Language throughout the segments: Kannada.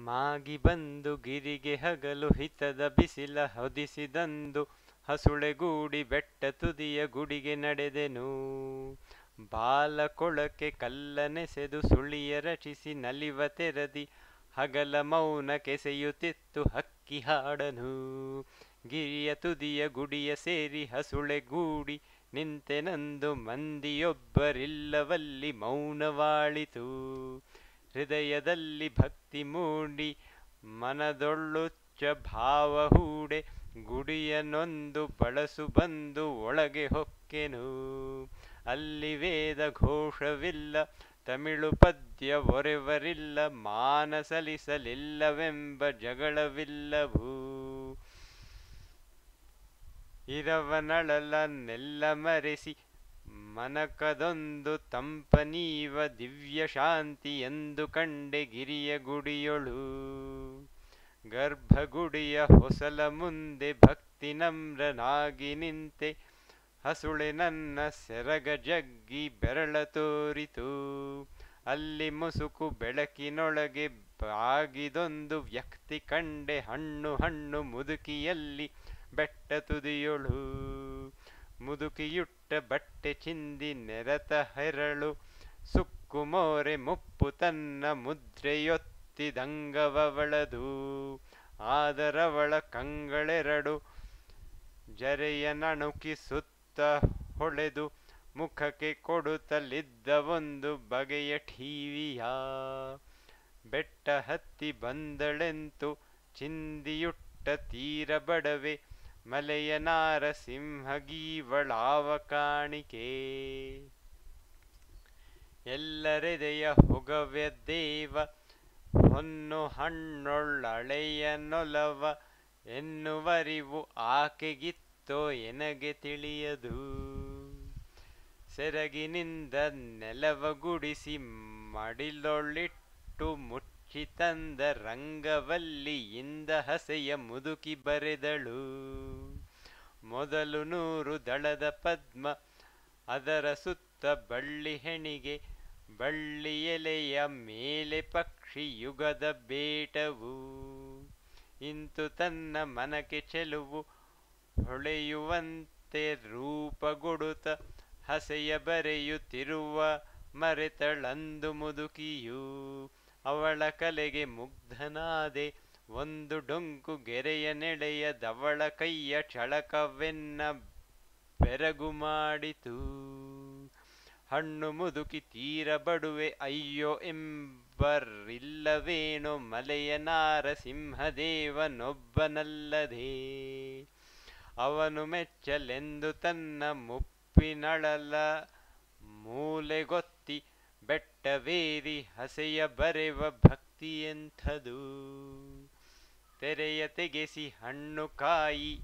ಮಾಗಿ ಬಂದು ಗಿರಿಗೆ ಹಗಲು ಹಿತದ ಬಿಸಿಲ ಹೊದಿಸಿದಂದು ಹಸುಳೆಗೂಡಿ ಬೆಟ್ಟ ತುದಿಯ ಗುಡಿಗೆ ನಡೆದೆನು ಬಾಲ ಕೊಳಕೆ ಕಲ್ಲನೆಸೆದು ಸುಳಿಯ ರಚಿಸಿ ನಲಿವ ತೆರದಿ ಹಗಲ ಮೌನ ಕೆಸೆಯುತ್ತಿತ್ತು ಹಕ್ಕಿ ಹಾಡನು ಗಿರಿಯ ತುದಿಯ ಗುಡಿಯ ಸೇರಿ ಹಸುಳೆಗೂಡಿ ನಿಂತೆನಂದು ಮಂದಿಯೊಬ್ಬರಿಲ್ಲವಲ್ಲಿ ಮೌನವಾಳಿತು ಹೃದಯದಲ್ಲಿ ಭಕ್ತಿ ಮೂಡಿ ಮನದೊಳ್ಳುಚ್ಚ ಭಾವ ಹೂಡೆ ಗುಡಿಯನೊಂದು ಬಳಸು ಬಂದು ಒಳಗೆ ಹೊಕ್ಕೆನು ಅಲ್ಲಿ ವೇದ ಘೋಷವಿಲ್ಲ ತಮಿಳು ಪದ್ಯ ಒರೆವರಿಲ್ಲ ಮಾನ ಸಲಿಸಲಿಲ್ಲವೆಂಬ ಜಗಳವಿಲ್ಲವೂ ಇರವನಳಲನ್ನೆಲ್ಲ ಮರೆಸಿ ಮನಕದೊಂದು ತಂಪನೀವ ದಿವ್ಯ ಶಾಂತಿ ಎಂದು ಕಂಡೆ ಗಿರಿಯ ಗುಡಿಯೊಳು ಗರ್ಭಗುಡಿಯ ಹೊಸಲ ಮುಂದೆ ಭಕ್ತಿ ನಮ್ರನಾಗಿ ನಿಂತೆ ಹಸುಳೆ ನನ್ನ ಸೆರಗ ಜಗ್ಗಿ ಬೆರಳ ತೋರಿತು ಅಲ್ಲಿ ಮುಸುಕು ಬೆಳಕಿನೊಳಗೆ ಬಾಗಿದೊಂದು ವ್ಯಕ್ತಿ ಕಂಡೆ ಹಣ್ಣು ಹಣ್ಣು ಮುದುಕಿಯಲ್ಲಿ ಬೆಟ್ಟ ತುದಿಯೊಳು ಮುದುಕಿಯುಟ್ಟ ಬಟ್ಟೆ ಚಿಂದಿ ನೆರತ ಹೆರಳು ಸುಕ್ಕು ಮೋರೆ ಮುಪ್ಪು ತನ್ನ ಮುದ್ರೆಯೊತ್ತಿದಂಗವಳದು ಆದರವಳ ಕಂಗಳೆರಡು ಜರೆಯ ನಣುಕಿಸುತ್ತ ಹೊಳೆದು ಮುಖಕ್ಕೆ ಕೊಡುತ್ತಲಿದ್ದ ಒಂದು ಬಗೆಯ ಠೀವಿಯ ಬೆಟ್ಟ ಹತ್ತಿ ಬಂದಳೆಂತು ಚಿಂದಿಯುಟ್ಟ ತೀರ ಬಡವೆ ಮಲೆಯ ನಾರಸಿಂಹಗೀವಳಾವ ಕಾಣಿಕೆ ಎಲ್ಲರೆದೆಯ ಹೊಗವ್ಯ ದೇವ ಹೊನ್ನು ಹಣ್ಣೊಳ್ಳಳೆಯ ನೊಲವ ಎನ್ನುವರಿವು ಆಕೆಗಿತ್ತೋ ಎನಗೆ ತಿಳಿಯದು ಸೆರಗಿನಿಂದ ನೆಲವ ಗುಡಿಸಿ ಮಡಿಲೊಳ್ಳಿಟ್ಟು ಮುಚ್ಚಿ ತಂದ ರಂಗವಲ್ಲಿಯಿಂದ ಹಸೆಯ ಮುದುಕಿ ಬರೆದಳು ಮೊದಲು ನೂರು ದಳದ ಪದ್ಮ ಅದರ ಸುತ್ತ ಬಳ್ಳಿ ಹೆಣಿಗೆ ಬಳ್ಳಿ ಎಲೆಯ ಮೇಲೆ ಪಕ್ಷಿ ಯುಗದ ಬೇಟವು ಇಂತು ತನ್ನ ಮನಕ್ಕೆ ಚೆಲುವು ಹೊಳೆಯುವಂತೆ ರೂಪಗೊಡುತ್ತ ಹಸೆಯ ಬರೆಯುತ್ತಿರುವ ಮರೆತಳಂದು ಮುದುಕಿಯು ಅವಳ ಕಲೆಗೆ ಮುಗ್ಧನಾದೆ ಒಂದು ಡೊಂಕು ಗೆರೆಯ ನೆಳೆಯ ದವಳ ಕೈಯ ಚಳಕವೆನ್ನ ಬೆರಗು ಮಾಡಿತು ಹಣ್ಣು ಮುದುಕಿ ತೀರ ಬಡುವೆ ಅಯ್ಯೋ ಎಂಬರಿಲ್ಲವೇನೋ ಮಲೆಯ ನಾರಸಿಂಹದೇವನೊಬ್ಬನಲ್ಲದೆ ಅವನು ಮೆಚ್ಚಲೆಂದು ತನ್ನ ಮುಪ್ಪಿನಳಲ ಮೂಲೆಗೊತ್ತಿ ಬೆಟ್ಟವೇರಿ ಹಸೆಯ ಬರೆವ ಭಕ್ತಿ ಎಂಥದು ತೆರೆಯ ತೆಗೆಸಿ ಹಣ್ಣು ಕಾಯಿ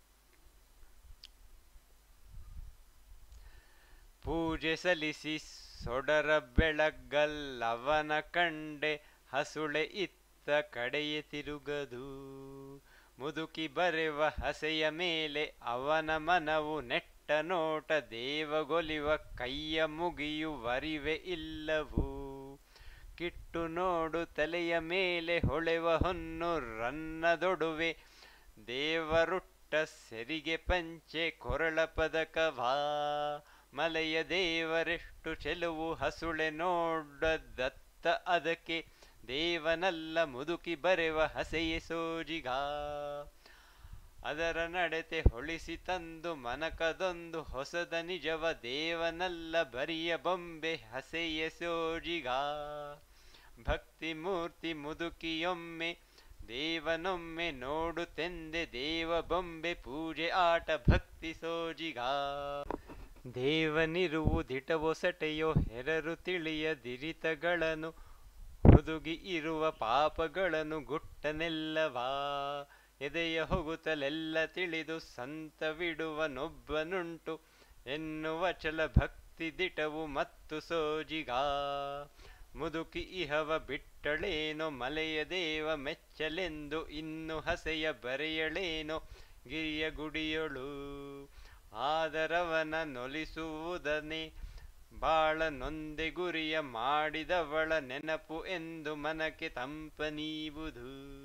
ಪೂಜೆ ಸಲ್ಲಿಸಿ ಸೊಡರ ಬೆಳಗಲ್ಲವನ ಕಂಡೆ ಹಸುಳೆ ಇತ್ತ ಕಡೆಯೇ ತಿರುಗದು ಮುದುಕಿ ಬರೆವ ಹಸೆಯ ಮೇಲೆ ಅವನ ಮನವು ನೆಟ್ಟ ನೋಟ ದೇವಗೊಲಿವ ಕೈಯ ಮುಗಿಯುವರಿವೆ ಇಲ್ಲವು ಕಿಟ್ಟು ನೋಡು ತಲೆಯ ಮೇಲೆ ಹೊಳೆವ ಹೊನ್ನು ರನ್ನದೊಡುವೆ ದೇವರುಟ್ಟ ಸೆರಿಗೆ ಪಂಚೆ ಕೊರಳ ಪದಕವಾ ಮಲೆಯ ದೇವರೆಷ್ಟು ಚೆಲುವು ಹಸುಳೆ ನೋಡದತ್ತ ಅದಕ್ಕೆ ದೇವನಲ್ಲ ಮುದುಕಿ ಬರೆವ ಹಸೆಯೇ ಸೋಜಿಗ ಅದರ ನಡತೆ ಹೊಳಿಸಿ ತಂದು ಮನಕದೊಂದು ಹೊಸದ ನಿಜವ ದೇವನಲ್ಲ ಬರಿಯ ಬೊಂಬೆ ಹಸೆಯ ಸೋಜಿಗ ಭಕ್ತಿ ಮೂರ್ತಿ ಮುದುಕಿಯೊಮ್ಮೆ ದೇವನೊಮ್ಮೆ ನೋಡುತ್ತೆಂದೆ ದೇವ ಬೊಂಬೆ ಪೂಜೆ ಆಟ ಭಕ್ತಿ ಸೋಜಿಗ ದೇವನಿರುವುದಿಟವೋ ಸಟೆಯೋ ಹೆರರು ತಿಳಿಯದಿರಿತಗಳನ್ನು ಹುದುಗಿ ಇರುವ ಪಾಪಗಳನ್ನು ಗುಟ್ಟನೆಲ್ಲವಾ ಎದೆಯ ಹೊಗುತ್ತಲೆಲ್ಲ ತಿಳಿದು ಸಂತವಿಡುವನೊಬ್ಬನುಂಟು ಎನ್ನುವ ಚಲ ಭಕ್ತಿ ದಿಟವು ಮತ್ತು ಸೋಜಿಗ ಮುದುಕಿ ಇಹವ ಬಿಟ್ಟಳೇನೋ ಮಲೆಯ ದೇವ ಮೆಚ್ಚಲೆಂದು ಇನ್ನು ಹಸೆಯ ಬರೆಯಳೇನೋ ಗಿರಿಯ ಗುಡಿಯೊಳು ಆದರವನ ನೊಲಿಸುವುದನೆ ಬಾಳ ನೊಂದೆ ಗುರಿಯ ಮಾಡಿದವಳ ನೆನಪು ಎಂದು ಮನಕ್ಕೆ ತಂಪ ನೀವುದು